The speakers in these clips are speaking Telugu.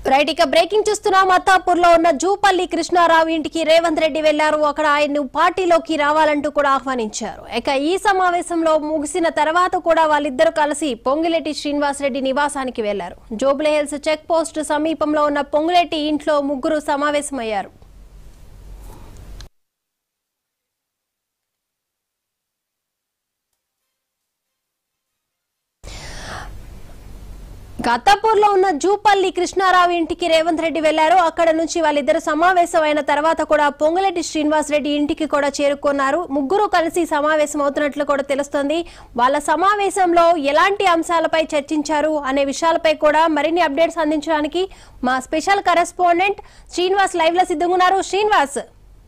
రైట్ ఇక బ్రేకింగ్ చూస్తున్నాం అత్తాపూర్ లో ఉన్న జూపల్లి కృష్ణారావు ఇంటికి రేవంత్ రెడ్డి వెళ్లారు అక్కడ ఆయన్ను పార్టీలోకి రావాలంటూ కూడా ఆహ్వానించారు ఇక ఈ సమావేశంలో ముగిసిన తర్వాత కూడా వాళ్ళిద్దరూ కలిసి పొంగిరెడ్డి శ్రీనివాస్ రెడ్డి నివాసానికి వెళ్లారు జోబులే హిల్స్ చెక్ పోస్ట్ సమీపంలో ఉన్న పొంగులెట్టి ఇంట్లో ముగ్గురు సమావేశమయ్యారు గత్తాపూర్ లో ఉన్న జూపల్లి కృష్ణారావు ఇంటికి రేవంత్ రెడ్డి వెళ్లారు అక్కడ నుంచి వాళ్ళిద్దరు సమావేశం అయిన తర్వాత కూడా పొంగులెట్టి శ్రీనివాస్ రెడ్డి ఇంటికి కూడా చేరుకున్నారు ముగ్గురు కలిసి సమావేశం అవుతున్నట్లు కూడా తెలుస్తోంది వాళ్ళ సమావేశంలో ఎలాంటి అంశాలపై చర్చించారు అనే విషయాలపై కూడా మరిన్ని అప్డేట్స్ అందించడానికి మా స్పెషల్ కరెస్పాండెంట్ శ్రీనివాస్ లైవ్ లో సిద్ధంగా ఉన్నారు శ్రీనివాస్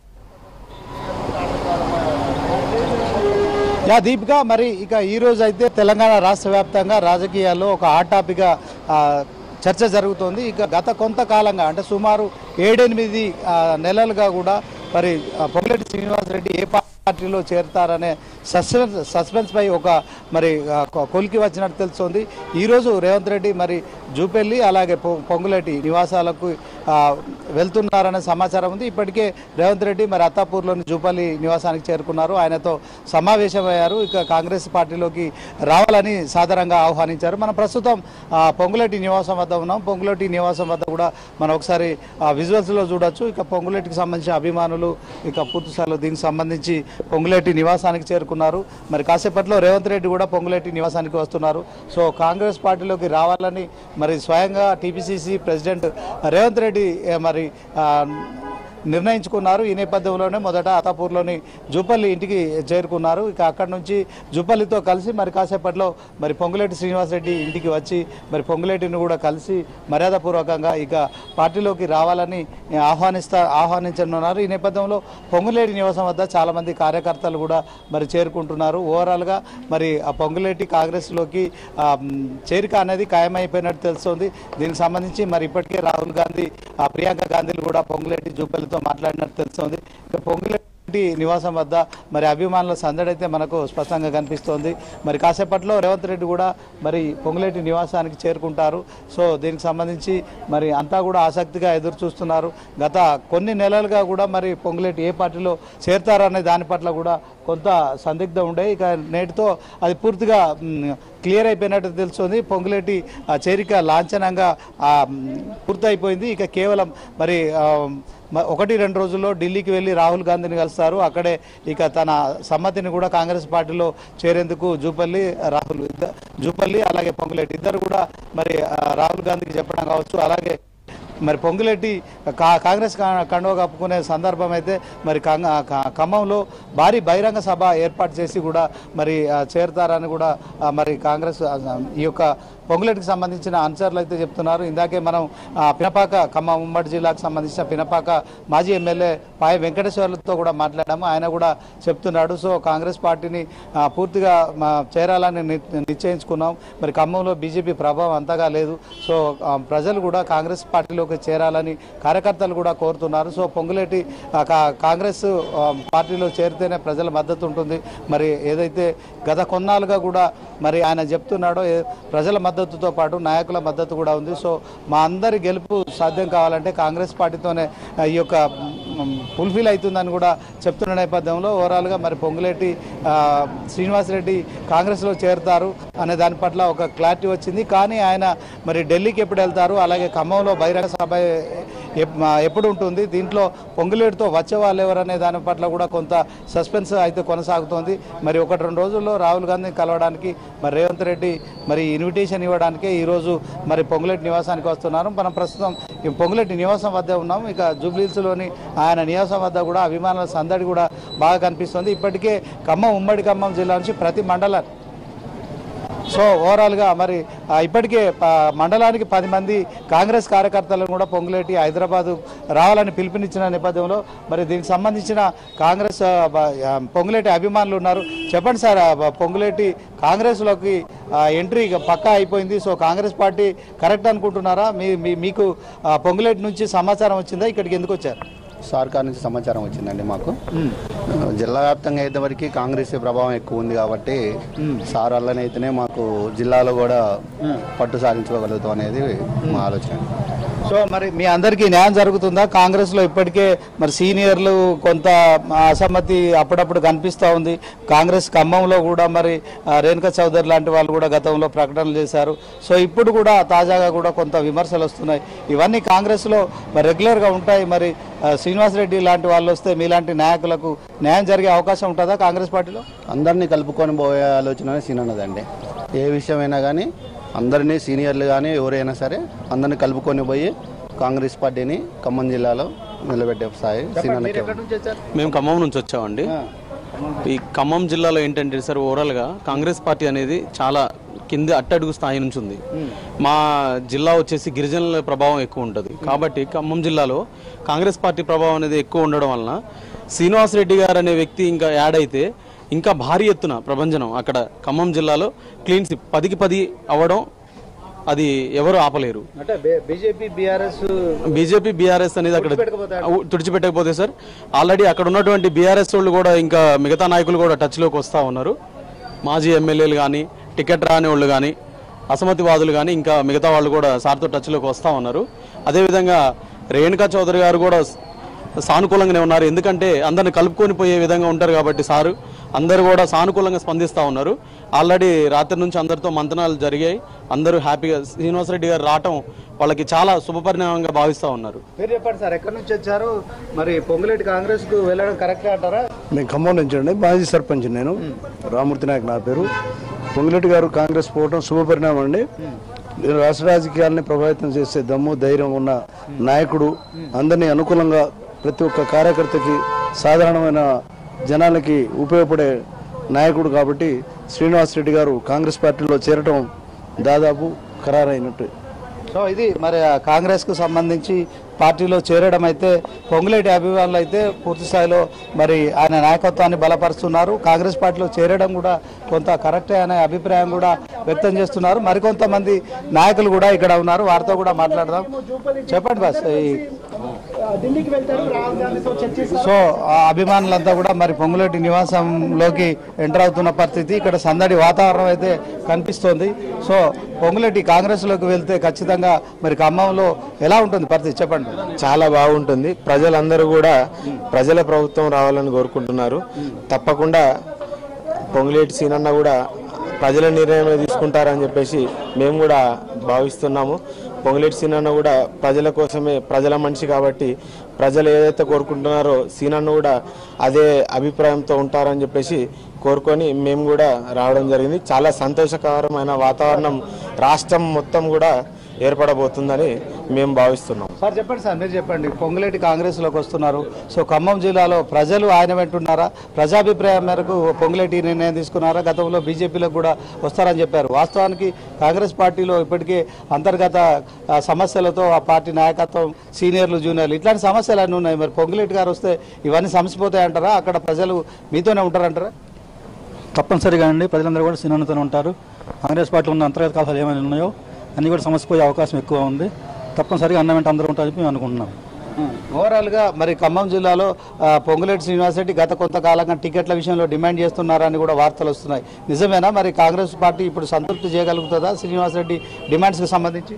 యా దీపిక మరి ఇక ఈ రోజు అయితే తెలంగాణ రాష్ట్ర వ్యాప్తంగా రాజకీయాల్లో ఒక హాట్ టాపిక్ గా, ఆ, చర్చ జరుగుతోంది ఇక గత కొంతకాలంగా అంటే సుమారు ఏడెనిమిది ఆ, నెలలుగా కూడా మరి ఆ, పొంగులేటి శ్రీనివాస్ రెడ్డి ఏ పార్టీలో చేరతారనే సస్పెన్స్ సస్పెన్స్ పై ఒక మరి ఆ, కొ- కొలికి వచ్చినట్టు తెలుస్తోంది ఈరోజు రేవంత్ రెడ్డి మరి జూపెల్లి అలాగే పొ- పొంగులేటి నివాసాలకు ఆ, వెళ్తున్నారనే సమాచారం ఉంది ఇప్పటికే రేవంత్ రెడ్డి మరి అత్తాపూర్లోని జూపల్లి నివాసానికి చేరుకున్నారు ఆయనతో సమావేశమయ్యారు ఇక కాంగ్రెస్ పార్టీలోకి రావాలని సాధారణంగా ఆహ్వానించారు మనం ప్రస్తుతం ఆ, పొంగులేటి నివాసం వద్ద ఉన్నాం పొంగులేటి నివాసం వద్ద కూడా మనం ఒకసారి విజువల్స్లో చూడొచ్చు ఇక పొంగులేటికి సంబంధించిన అభిమానులు ఇక పూర్తి స్థాయిలో దీనికి సంబంధించి పొంగులేటి నివాసానికి చేరుకున్నారు మరి కాసేపట్లో రేవంత్ రెడ్డి కూడా పొంగులేటి నివాసానికి వస్తున్నారు సో కాంగ్రెస్ పార్టీలోకి రావాలని మరి స్వయంగా టీపీసీసీ ప్రెసిడెంట్ రేవంత్ రెడ్డి ఏ, మరి ఆ, నిర్ణయించుకున్నారు ఈ నేపథ్యంలోనే మొదట అతాపూర్లోని జూపల్లి ఇంటికి చేరుకున్నారు ఇక అక్కడి నుంచి జూపల్లితో కలిసి మరి కాసేపట్లో మరి పొంగులేటి శ్రీనివాసరెడ్డి ఇంటికి వచ్చి మరి పొంగులేటిని కూడా కలిసి మర్యాదపూర్వకంగా ఇక పార్టీలోకి రావాలని ఆహ్వానిస్తా ఆహ్వానించనున్నారు ఈ నేపథ్యంలో పొంగులేటి నివాసం వద్ద చాలా మంది కార్యకర్తలు కూడా మరి చేరుకుంటున్నారు ఓవరాల్గా మరి ఆ పొంగులేటి కాంగ్రెస్లోకి ఆ, మ్, చేరిక అనేది ఖాయమైపోయినట్టు తెలుస్తోంది దీనికి సంబంధించి మరి ఇప్పటికే రాహుల్ గాంధీ ఆ ప్రియాంక గాంధీలు కూడా పొంగులేటి జూపల్లితో మాట్లాడినట్టు తెలుస్తోంది ఇక పొంగులేటి నివాసం వద్ద మరి అభిమానుల సందడి అయితే మనకు స్పష్టంగా కనిపిస్తోంది మరి కాసేపట్లో రేవంత్ రెడ్డి కూడా మరి పొంగులేటి నివాసానికి చేరుకుంటారు సో దీనికి సంబంధించి మరి అంతా కూడా ఆసక్తిగా ఎదురు చూస్తున్నారు గత కొన్ని నెలలుగా కూడా మరి పొంగులేటి ఏ పార్టీలో చేరతారనే దాని పట్ల కూడా కొంత సందిగ్ధం ఉండే ఇక నేటితో అది పూర్తిగా మ్, క్లియర్ అయిపోయినట్టు తెలుస్తుంది పొంగులేటి ఆ చేరిక లాంఛనంగా ఆ, మ్, పూర్తయిపోయింది ఇక కేవలం మరి ఆ, మ- ఒకటి రెండు రోజుల్లో ఢిల్లీకి వెళ్ళి రాహుల్ గాంధీని కలుస్తారు అక్కడే ఇక తన సమ్మతిని కూడా కాంగ్రెస్ పార్టీలో చేరేందుకు జూపల్లి రాహుల్ ఇద్ద- జూపల్లి అలాగే పొంగులేటి ఇద్దరు కూడా మరి ఆ, రాహుల్ గాంధీకి చెప్పడం కావచ్చు అలాగే మరి పొంగులెట్టి కా కాంగ్రెస్ కా- కండువ కప్పుకునే సందర్భం అయితే మరి కంగ- క- ఖమ్మంలో భారీ బహిరంగ సభ ఏర్పాటు చేసి కూడా మరి ఆ, చేరతారని కూడా ఆ, మరి కాంగ్రెస్ ఆ, ఈ యొక్క పొంగులెట్టికి సంబంధించిన ఆన్సర్లు అయితే చెప్తున్నారు ఇందాకే మనం ఆ, పినపాక ఖమ్మం ఉమ్మడి జిల్లాకు సంబంధించిన పినపాక మాజీ ఎమ్మెల్యే పాయ వెంకటేశ్వర్లతో కూడా మాట్లాడాము ఆయన కూడా చెప్తున్నాడు సో కాంగ్రెస్ పార్టీని ఆ, పూర్తిగా మా, చేరాలని ని- నిశ్చయించుకున్నాం మరి ఖమ్మంలో బీజేపీ ప్రభావం అంతగా లేదు సో ఆ, ప్రజలు కూడా కాంగ్రెస్ పార్టీలోకి చేరాలని కార్యకర్తలు కూడా కోరుతున్నారు సో పొంగులేటి ఆ, కా- కాంగ్రెస్ ఆ, పార్టీలో చేరితేనే ప్రజల మద్దతు ఉంటుంది మరి ఏదైతే గత కొన్నాళ్ళుగా కూడా మరి ఆయన చెప్తున్నాడో ఏ- ప్రజల మద్దతుతో పాటు నాయకుల మద్దతు కూడా ఉంది సో మా అందరి గెలుపు సాధ్యం కావాలంటే కాంగ్రెస్ పార్టీతోనే ఆ, ఈ యొక్క ఫుల్ఫిల్ అవుతుందని కూడా చెప్తున్న నేపథ్యంలో ఓవరాల్గా మరి పొంగులేటి ఆ, శ్రీనివాసరెడ్డి కాంగ్రెస్లో చేరుతారు అనే దాని పట్ల ఒక క్లారిటీ వచ్చింది కానీ ఆయన మరి ఢిల్లీకి ఎప్పుడు వెళ్తారు అలాగే ఖమ్మంలో బహిరంగ సభ ఎప్- ఆ, ఎప్పుడు ఉంటుంది దీంట్లో పొంగులేటితో వచ్చే వాళ్ళు ఎవరనే దాని పట్ల కూడా కొంత సస్పెన్స్ అయితే కొనసాగుతోంది మరి ఒకటి రెండు రోజుల్లో రాహుల్ గాంధీని కలవడానికి మరి రేవంత్ రెడ్డి మరి ఇన్విటేషన్ ఇవ్వడానికే ఈరోజు మరి పొంగులేటి నివాసానికి వస్తున్నారు మనం ప్రస్తుతం ఈ పొంగులేటి నివాసం వద్ద ఉన్నాం ఇక జూబ్లీహిల్స్లోని ఆయన నివాసం వద్ద కూడా అభిమానుల సందడి కూడా బాగా కనిపిస్తుంది ఇప్పటికే ఖమ్మం ఉమ్మడి ఖమ్మం జిల్లా నుంచి ప్రతి మండల సో ఓవరాల్గా మరి ఆ, ఇప్పటికే ప- మండలానికి పది మంది కాంగ్రెస్ కార్యకర్తలను కూడా పొంగులేటి హైదరాబాదు రావాలని పిలుపునిచ్చిన నేపథ్యంలో మరి దీనికి సంబంధించిన కాంగ్రెస్ ఆ, బ- ఆ, పొంగులేటి అభిమానులు ఉన్నారు చెప్పండి సార్ ఆ, బ- పొంగులేటి కాంగ్రెస్లోకి ఆ, ఎంట్రీ ఇక పక్కా అయిపోయింది సో కాంగ్రెస్ పార్టీ కరెక్ట్ అనుకుంటున్నారా మీ మీ- మీకు ఆ, పొంగులేటి నుంచి సమాచారం వచ్చిందా ఇక్కడికి ఎందుకు వచ్చారు సర్కార్ నుంచి సమాచారం వచ్చిందండి మాకు జిల్లా వ్యాప్తంగా అయితే వరకు కాంగ్రెస్ ప్రభావం ఎక్కువ ఉంది కాబట్టి సార్ వల్లనైతేనే మాకు జిల్లాలో కూడా పట్టు సాధించుకోగలుగుతాం అనేది మా ఆలోచన సో మరి మీ అందరికీ న్యాయం జరుగుతుందా కాంగ్రెస్ లో ఇప్పటికే మరి సీనియర్లు కొంత అసమ్మతి అప్పుడప్పుడు కనిపిస్తూ ఉంది కాంగ్రెస్ ఖమ్మంలో కూడా మరి ఆ, రేణుకా చౌదరి లాంటి వాళ్ళు కూడా గతంలో ప్రకటనలు చేశారు సో ఇప్పుడు కూడా తాజాగా కూడా కొంత విమర్శలు వస్తున్నాయి ఇవన్నీ కాంగ్రెస్ లో మరి రెగ్యులర్ గా ఉంటాయి మరి ఆ, శ్రీనివాసరెడ్డి లాంటి వాళ్ళు వస్తే మీలాంటి నాయకులకు న్యాయం జరిగే అవకాశం ఉంటుందా కాంగ్రెస్ పార్టీలో అందరినీ కలుపుకొని పోయే ఆలోచన సీనన్నదండి ఏ విషయమైనా కానీ అందరినీ సీనియర్లు కానీ ఎవరైనా సరే అందరినీ కలుపుకొని పోయి కాంగ్రెస్ పార్టీని ఖమ్మం జిల్లాలో నిలబెట్టే స్థాయి సీనన్నకి మేము ఖమ్మం నుంచి వచ్చామండి ఈ ఖమ్మం జిల్లాలో ఏంటంటే సార్ ఓవరాల్గా కాంగ్రెస్ పార్టీ అనేది చాలా కింద అట్టడుగు స్థాయి నుంచి ఉంది మా జిల్లా వచ్చేసి గిరిజనుల ప్రభావం ఎక్కువ ఉంటుంది కాబట్టి ఖమ్మం జిల్లాలో కాంగ్రెస్ పార్టీ ప్రభావం అనేది ఎక్కువ ఉండడం వలన శ్రీనివాస్ రెడ్డి గారు అనే వ్యక్తి ఇంకా యాడ్ అయితే ఇంకా భారీ ఎత్తున ప్రభంజనం అక్కడ ఖమ్మం జిల్లాలో క్లీన్ స్వీప్ పదికి పది అవ్వడం అది ఎవరు ఆపలేరు అంటే బీజేపీ బీఆర్ఎస్ బీజేపీ బీఆర్ఎస్ అనేది అక్కడ వు- తుడిచిపెట్టకపోతే సార్ ఆల్రెడీ అక్కడ ఉన్నటువంటి బీఆర్ఎస్ వాళ్ళు కూడా ఇంకా మిగతా నాయకులు కూడా టచ్లోకి వస్తూ ఉన్నారు మాజీ ఎమ్మెల్యేలు కానీ టికెట్ రాని వాళ్ళు కానీ అసమ్మతివాదులు కానీ ఇంకా మిగతా వాళ్ళు కూడా సార్తో టచ్లోకి వస్తూ ఉన్నారు అదేవిధంగా రేణుకా చౌదరి గారు కూడా సానుకూలంగానే ఉన్నారు ఎందుకంటే అందరిని కలుపుకొని పోయే విధంగా ఉంటారు కాబట్టి సారు అందరూ కూడా సానుకూలంగా స్పందిస్తూ ఉన్నారు ఆల్రెడీ రాత్రి నుంచి అందరితో మంతనాలు జరిగాయి అందరూ హ్యాపీగా శ్రీనివాసరెడ్డి గారు రావటం వాళ్ళకి చాలా శుభపరిణామంగా భావిస్తూ ఉన్నారు మీరు చెప్పండి సార్ ఎక్కడి నుంచి వచ్చారు మరి పొంగులేటి కాంగ్రెస్ కు వెళ్ళడం కరెక్ట్ అంటారా నేను ఖమ్మం నుంచి అండి మాజీ సర్పంచ్ నేను రామూర్తి నాయక్ నా పేరు పొంగిరెడ్డి గారు కాంగ్రెస్ పోవడం శుభపరిణామం అండి నేను రాష్ట్ర రాజకీయాలని ప్రభావితం చేసే దమ్ము ధైర్యం ఉన్న నాయకుడు అందరినీ అనుకూలంగా ప్రతి ఒక్క కార్యకర్తకి సాధారణమైన జనాలకి ఉపయోగపడే నాయకుడు కాబట్టి శ్రీనివాస్ రెడ్డి గారు కాంగ్రెస్ పార్టీలో చేరటం దాదాపు ఖరారైనట్టు సో ఇది మరి ఆ కాంగ్రెస్ కు సంబంధించి పార్టీలో చేరడం అయితే పొంగులేటి అభిమానులు అయితే పూర్తి స్థాయిలో మరి ఆయన నాయకత్వాన్ని బలపరుస్తున్నారు కాంగ్రెస్ పార్టీలో చేరడం కూడా కొంత కరెక్టే అనే అభిప్రాయం కూడా వ్యక్తం చేస్తున్నారు మరికొంతమంది నాయకులు కూడా ఇక్కడ ఉన్నారు వారితో కూడా మాట్లాడదాం చెప్పండి బస్ ఈ సో ఆ అభిమానులంతా కూడా మరి పొంగులేటి నివాసంలోకి ఎంటర్ అవుతున్న పరిస్థితి ఇక్కడ సందడి వాతావరణం అయితే కనిపిస్తోంది సో పొంగులేటి కాంగ్రెస్ లోకి వెళ్తే ఖచ్చితంగా మరి ఖమ్మంలో ఎలా ఉంటుంది పరిస్థితి చెప్పండి చాలా బాగుంటుంది ప్రజలందరూ కూడా ప్రజల ప్రభుత్వం రావాలని కోరుకుంటున్నారు తప్పకుండా పొంగులేటి సీనన్న కూడా ప్రజల నిర్ణయమే తీసుకుంటారని చెప్పేసి మేము కూడా భావిస్తున్నాము పొంగులేటి సీనన్న కూడా ప్రజల కోసమే ప్రజల మనిషి కాబట్టి ప్రజలు ఏదైతే కోరుకుంటున్నారో సీనన్న కూడా అదే అభిప్రాయంతో ఉంటారని చెప్పేసి కోరుకొని మేము కూడా రావడం జరిగింది చాలా సంతోషకరమైన వాతావరణం రాష్ట్రం మొత్తం కూడా ఏర్పడబోతుందని మేము భావిస్తున్నాం సార్ చెప్పండి సార్ మీరు చెప్పండి పొంగులేటి కాంగ్రెస్ లోకి వస్తున్నారు సో ఖమ్మం జిల్లాలో ప్రజలు ఆయన వెంటున్నారా ప్రజాభిప్రాయం మేరకు పొంగులేటి నిర్ణయం తీసుకున్నారా గతంలో బీజేపీలో కూడా వస్తారని చెప్పారు వాస్తవానికి కాంగ్రెస్ పార్టీలో ఇప్పటికే అంతర్గత ఆ, సమస్యలతో ఆ పార్టీ నాయకత్వం సీనియర్లు జూనియర్లు ఇట్లాంటి సమస్యలు అన్నీ ఉన్నాయి మరి పొంగులేటి గారు వస్తే ఇవన్నీ సమసిపోతాయంటారా అక్కడ ప్రజలు మీతోనే ఉంటారంటారా తప్పనిసరిగా అండి ప్రజలందరూ కూడా సినాన్నతోనే ఉంటారు కాంగ్రెస్ పార్టీలో ఉన్న అంతర్గత కలహాలు ఏమైనా ఉన్నాయో అన్ని కూడా సమస్యపోయే అవకాశం ఎక్కువ ఉంది తప్పనిసరిగా అన్న వెంట అందరూ ఉంటారని మేము అనుకుంటున్నాం ఓవరాల్ గా మరి ఖమ్మం జిల్లాలో ఆ, పొంగులేటి శ్రీనివాసరెడ్డి గత కొంతకాలంగా టికెట్ల విషయంలో డిమాండ్ చేస్తున్నారని కూడా వార్తలు వస్తున్నాయి నిజమేనా మరి కాంగ్రెస్ పార్టీ ఇప్పుడు సంతృప్తి చేయగలుగుతుందా శ్రీనివాసరెడ్డి డిమాండ్స్ కి సంబంధించి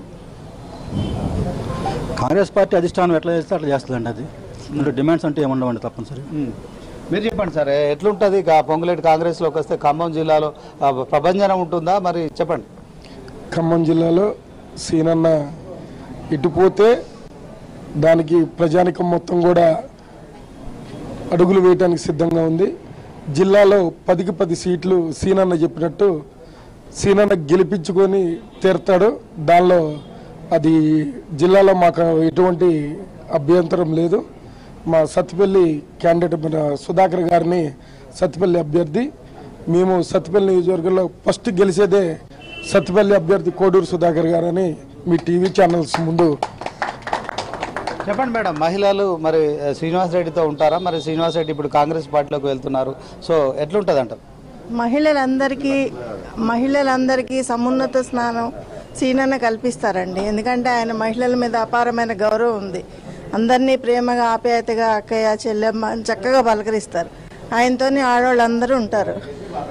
కాంగ్రెస్ పార్టీ అధిష్టానం ఎట్లా చేస్తే అట్లా చేస్తుందండి అది ఇందులో డిమాండ్స్ అంటే ఏముండవండి తప్పనిసరి మీరు చెప్పండి సార్ ఎట్లుంటుంది కా- పొంగులేటి కాంగ్రెస్ లోకి వస్తే ఖమ్మం జిల్లాలో ఆ, ప్రభంజనం ఉంటుందా మరి చెప్పండి ఖమ్మం జిల్లాలో సీనన్న ఇటుపోతే దానికి ప్రజానికం మొత్తం కూడా అడుగులు వేయడానికి సిద్ధంగా ఉంది జిల్లాలో పదికి పది సీట్లు సీనన్న చెప్పినట్టు సీనన్న గెలిపించుకొని తీరుతాడు దానిలో అది జిల్లాలో మాకు ఎటువంటి అభ్యంతరం లేదు మా సత్తిపల్లి క్యాండిడేట్ మన సుధాకర్ గారిని సత్తిపల్లి అభ్యర్థి మేము సత్తిపల్లి నియోజకవర్గంలో ఫస్ట్ గెలిచేదే సత్తిపల్లి అభ్యర్థి కోడూరు సుధాకర్ గారని మీ టీవీ ఛానల్స్ ముందు చెప్పండి మేడం మహిళలు మరి ఆ, శ్రీనివాస్ రెడ్డితో ఉంటారా మరి శ్రీనివాస్ రెడ్డి ఇప్పుడు కాంగ్రెస్ పార్టీలోకి వెళ్తున్నారు సో ఎట్లుంటుంది అంటారు మహిళలందరికీ మహిళలందరికీ సమున్నత స్నానం సీనన్న కల్పిస్తారండి ఎందుకంటే ఆయన మహిళల మీద అపారమైన గౌరవం ఉంది అందరినీ ప్రేమగా ఆప్యాయతగా అక్కయ్య చెల్లెమ్మ అని చక్కగా పలకరిస్తారు ఆయనతోనే ఆడవాళ్ళందరూ ఉంటారు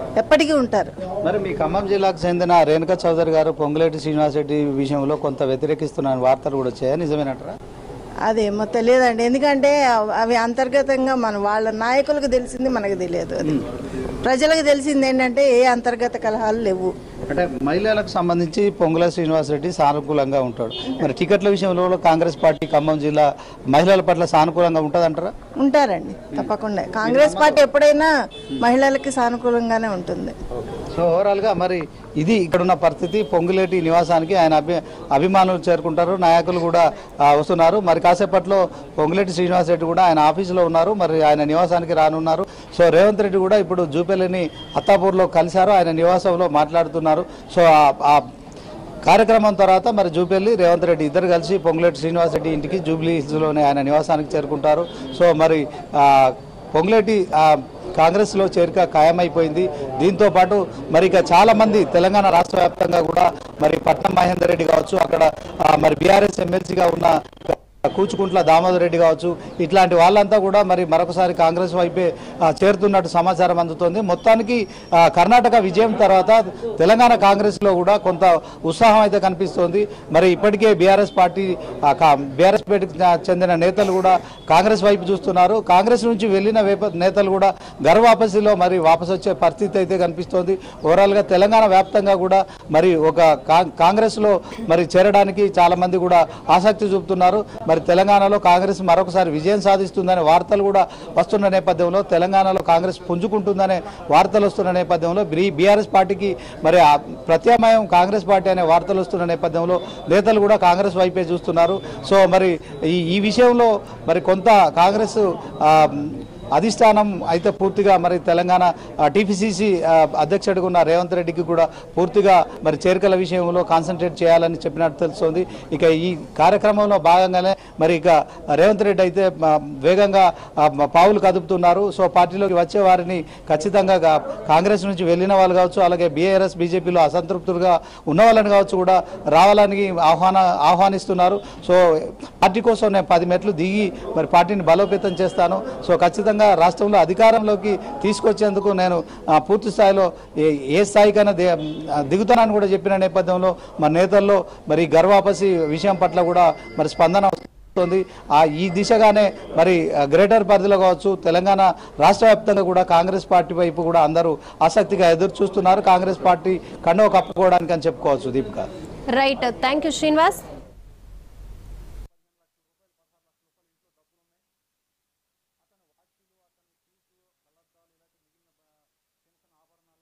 ఎప్పటికీ ఉంటారు మరి మీ ఖమ్మం జిల్లాకు చెందిన రేణుకా చౌదరి గారు పొంగులేటి శ్రీనివాసరెడ్డి విషయంలో కొంత వ్యతిరేకిస్తున్న వార్తలు కూడా వచ్చాయా నిజమేనట్రా అదేమో తెలియదండి ఎందుకంటే అవ్- అవి అంతర్గతంగా మన వాళ్ళ నాయకులకు తెలిసింది మనకు తెలియదు అది ప్రజలకు తెలిసింది ఏంటంటే ఏ అంతర్గత కలహాలు లేవు అంటే మహిళలకు సంబంధించి పొంగుల శ్రీనివాసరెడ్డి సానుకూలంగా ఉంటాడు మరి టికెట్ల విషయంలో కూడా కాంగ్రెస్ పార్టీ ఖమ్మం జిల్లా మహిళల పట్ల సానుకూలంగా ఉంటుందంటారా ఉంటారండి తప్పకుండా కాంగ్రెస్ పార్టీ ఎప్పుడైనా మహిళలకి సానుకూలంగానే ఉంటుంది సో ఓవరాల్ గా మరి ఇది ఇక్కడున్న పరిస్థితి పొంగులేటి నివాసానికి ఆయన అభి అభిమానులు చేరుకుంటారు నాయకులు కూడా ఆ, వస్తున్నారు మరి కాసేపట్లో పొంగులేటి శ్రీనివాస్ రెడ్డి కూడా ఆయన ఆఫీసులో ఉన్నారు మరి ఆయన నివాసానికి రానున్నారు సో రేవంత్ రెడ్డి కూడా ఇప్పుడు జూపల్లిని అత్తాపూర్లో కలిశారు ఆయన నివాసంలో మాట్లాడుతున్నారు సో ఆ- ఆ కార్యక్రమం తర్వాత మరి జూపల్లి రేవంత్ రెడ్డి ఇద్దరు కలిసి పొంగులేటి శ్రీనివాస్ రెడ్డి ఇంటికి జూబ్లీ హిల్స్లోనే ఆయన నివాసానికి చేరుకుంటారు సో మరి ఆ, పొంగులేటి ఆ, కాంగ్రెస్లో చేరిక ఖాయమైపోయింది దీంతో పాటు మరి ఇక చాలా మంది తెలంగాణ రాష్ట్ర వ్యాప్తంగా కూడా మరి పట్నం మహేందర్ రెడ్డి కావచ్చు అక్కడ ఆ, మరి బీఆర్ఎస్ ఎమ్మెల్సీగా ఉన్న కూచుకుంట్ల దామోదర్ రెడ్డి కావచ్చు ఇట్లాంటి వాళ్ళంతా కూడా మరి మరొకసారి కాంగ్రెస్ వైపే ఆ, చేరుతున్నట్టు సమాచారం అందుతోంది మొత్తానికి ఆ, కర్ణాటక విజయం తర్వాత తెలంగాణ కాంగ్రెస్లో కూడా కొంత ఉత్సాహం అయితే కనిపిస్తోంది మరి ఇప్పటికే బీఆర్ఎస్ పార్టీ బీఆర్ఎస్ పార్టీకి చెందిన నేతలు కూడా కాంగ్రెస్ వైపు చూస్తున్నారు కాంగ్రెస్ నుంచి వెళ్ళిన వేప- నేతలు కూడా గర్వాపసిలో మరి వాపసు వచ్చే పరిస్థితి అయితే కనిపిస్తోంది ఓవరాల్గా తెలంగాణ వ్యాప్తంగా కూడా మరి ఒక కా- కాంగ్రెస్లో మరి చేరడానికి చాలా మంది కూడా ఆసక్తి చూపుతున్నారు మరి తెలంగాణలో కాంగ్రెస్ మరొకసారి విజయం సాధిస్తుందనే వార్తలు కూడా వస్తున్న నేపథ్యంలో తెలంగాణలో కాంగ్రెస్ పుంజుకుంటుందనే వార్తలు వస్తున్న నేపథ్యంలో బీఆర్ఎస్ పార్టీకి మరి ఆ ప్రత్యామ్నాయం కాంగ్రెస్ పార్టీ అనే వార్తలు వస్తున్న నేపథ్యంలో నేతలు కూడా కాంగ్రెస్ వైపే చూస్తున్నారు సో మరి ఈ ఈ విషయంలో మరి కొంత కాంగ్రెస్ ఆ, అధిష్టానం అయితే పూర్తిగా మరి తెలంగాణ టీపీసీసీ అధ్యక్షుడిగా ఉన్న రేవంత్ రెడ్డికి కూడా పూర్తిగా మరి చేరికల విషయంలో కాన్సన్ట్రేట్ చేయాలని చెప్పినట్టు తెలుస్తోంది ఇక ఈ కార్యక్రమంలో భాగంగానే మరి ఇక రేవంత్ రెడ్డి అయితే ఆ, వేగంగా ఆ, పావులు కదుపుతున్నారు సో పార్టీలోకి వచ్చే వారిని ఖచ్చితంగా గా- కాంగ్రెస్ నుంచి వెళ్ళిన వాళ్ళు కావచ్చు అలాగే బీఆర్ఎస్ బీజేపీలో అసంతృప్తులుగా ఉన్న వాళ్ళని కావచ్చు కూడా రావాలని ఆహ్వాన ఆహ్వానిస్తున్నారు సో పార్టీ కోసం నేను పది మెట్లు దిగి మరి పార్టీని బలోపేతం చేస్తాను సో ఖచ్చితంగా రాష్ట్రంలో అధికారంలోకి తీసుకొచ్చేందుకు నేను ఆ, పూర్తి స్థాయిలో ఏ- ఏ స్థాయికైనా ది- ఆ, దిగుతానని కూడా చెప్పిన నేపథ్యంలో మన నేతల్లో మరి గర్వాపసి విషయం పట్ల కూడా మరి స్పందన వస్తుంది ఆ ఈ దిశగానే మరి ఆ, గ్రేటర్ పరిధిలో కావచ్చు తెలంగాణ రాష్ట్ర వ్యాప్తంగా కూడా కాంగ్రెస్ పార్టీ వైపు కూడా అందరూ ఆసక్తిగా ఎదురు చూస్తున్నారు కాంగ్రెస్ పార్టీ కండవ కప్పుకోవడానికి అని చెప్పుకోవచ్చు Deepika right thank you Srinivas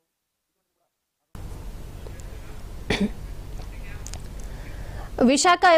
Visakha